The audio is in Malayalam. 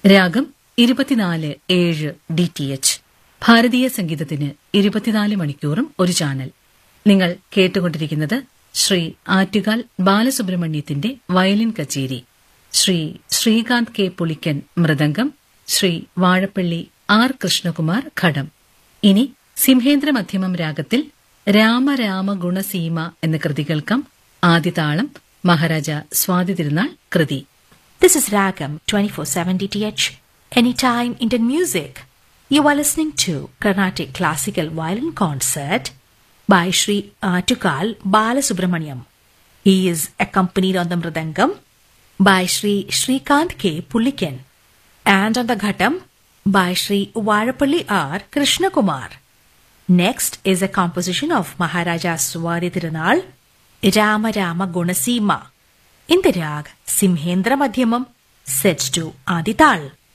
രാഗം ഇരുപത്തിനാല് ഏഴ് ഡി ടി എച്ച് ഭാരതീയ സംഗീതത്തിന് ഇരുപത്തിനാല് മണിക്കൂറും ഒരു ചാനൽ നിങ്ങൾ കേട്ടുകൊണ്ടിരിക്കുന്നത് ശ്രീ ആറ്റുകാൽ ബാലസുബ്രഹ്മണ്യത്തിന്റെ വയലിൻ കച്ചേരി ശ്രീ ശ്രീകാന്ത് കെ പുളിക്കൻ മൃദംഗം ശ്രീ വാഴപ്പള്ളി ആർ കൃഷ്ണകുമാർ ഘടം ഇനി സിംഹേന്ദ്ര മധ്യമം രാഗത്തിൽ രാമ രാമ ഗുണസീമ എന്ന കൃതി കേൾക്കാം ആദ്യ താളം മഹാരാജ സ്വാതി തിരുനാൾ കൃതി This is Ragam 24/7 DTH Anytime Indian Music. You are listening to Carnatic Classical Violin Concert by Sri Atukal Balasubramaniam. He is accompanied on the mridangam by Sri Srikant K. Pullikan and on the ghatam by Sri Varapalli R. Krishnakumar. Next is a composition of Maharaja Swari Tirunal, Rama Rama Gunasima, in the rag Simhendra Madhyamam, set to Adital.